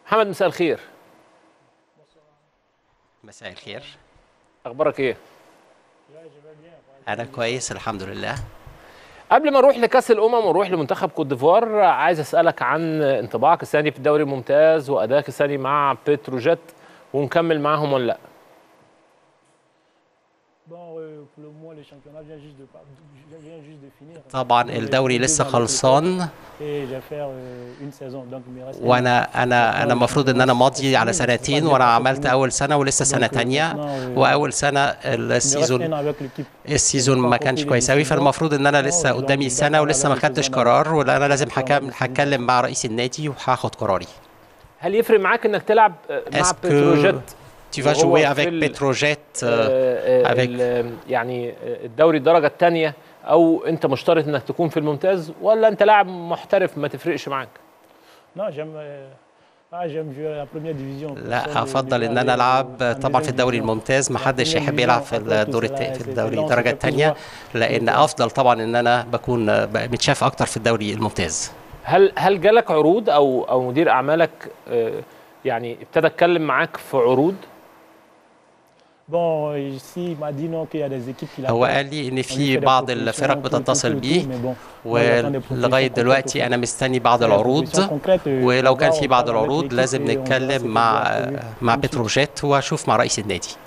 محمد مساء الخير مساء الخير اخبارك ايه انا كويس الحمد لله قبل ما نروح لكاس الامم ونروح لمنتخب كوت ديفوار عايز اسالك عن انطباعك السنه دي في الدوري الممتاز وادائك السنه دي مع بتروجيت ونكمل معاهم ولا لا طبعا الدوري لسه خلصان وانا انا انا المفروض ان انا ماضي على سنتين وانا عملت اول سنه ولسه سنه تانية واول سنه السيزون السيزون ما كانش كويس قوي فالمفروض ان انا لسه قدامي سنه ولسه ما خدتش قرار ولا انا لازم هكمل هتكلم مع رئيس النادي وهاخد قراري هل يفرق معاك انك تلعب مع Est-ce que بتروجيت Tu vas وهو jouer في avec ال- Petrojet euh, آه، آه، avec ال- يعني الدوري الدرجه الثانيه او انت مشترط انك تكون في الممتاز ولا انت لاعب محترف ما تفرقش معاك لا افضل ان انا العب طبعا في الدوري الممتاز ما حدش يحب يلعب في الدور التا... في الدوري الدرجه الثانيه لان افضل طبعا ان انا بكون متشاف اكتر في الدوري الممتاز هل هل جالك عروض او او مدير اعمالك آه، يعني ابتدى اتكلم معاك في عروض هو قال لي ان في بعض الفرق بتتصل بيه ولغايه دلوقتي انا مستني بعض العروض ولو كان في بعض العروض لازم نتكلم مع مع بتروجيت واشوف مع رئيس النادي